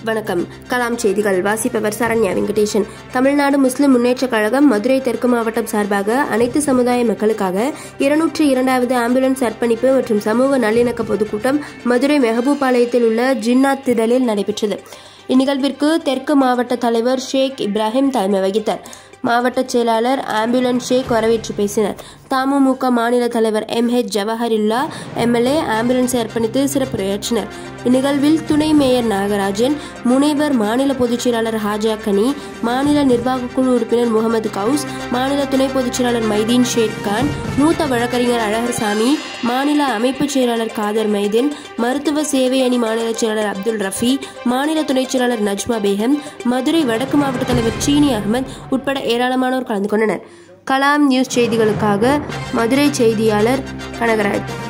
வணக்கம் கலாம் செய்திகள் வாசிப்பவர் சரண்யா வெங்கடேசன் தமிழ்நாடு முஸ்லிம் முன்னேற்றக் கழகம் மதுரை தெற்கு மாவட்டம் சார்பாக அனைத்து சமுதாய மக்களுக்காக இருநூற்றி இரண்டாவது ஆம்புலன்ஸ் அர்ப்பணிப்பு மற்றும் சமூக நல்லிணக்க பொதுக்கூட்டம் மதுரை மெஹபூபாளையத்தில் உள்ள ஜின்னாத் திடலில் நடைபெற்றது இந்நிகழ்விற்கு தெற்கு மாவட்ட தலைவர் ஷேக் இப்ராஹிம் தலைமை வகித்தார் மாவட்ட செயலாளர் ஆம்புலன்ஸ் ஷேக் வரவேற்று பேசினார் தமுமுக மாநில தலைவர் எம் ஹெச் ஜவஹருல்லா எம்எல்ஏ ஆம்புலன்ஸை அர்ப்பணித்து சிறப்புரையாற்றினர் இந்நிகழ்வில் துணை மேயர் நாகராஜன் முனைவர் மாநில பொதுச் செயலாளர் ஹாஜா கனி மாநில நிர்வாகக் குழு உறுப்பினர் முகமது கவுஸ் மாநில துணை பொதுச் செயலாளர் மைதீன் ஷேக் கான் மூத்த வழக்கறிஞர் அழகர்சாமி மாநில அமைப்புச் செயலாளர் காதர் மைதீன் மருத்துவ சேவை அணி மாநில செயலாளர் அப்துல் ரஃபி மாநில துணைச் செயலாளர் நஜ்மா பேகம் மதுரை வடக்கு மாவட்ட தலைவர் சீனி அகமது உட்பட ஏராளமானோர் கலந்து கொண்டனர் கலாம் நியூஸ் செய்திகளுக்காக மதுரை செய்தியாளர் கனகராஜ்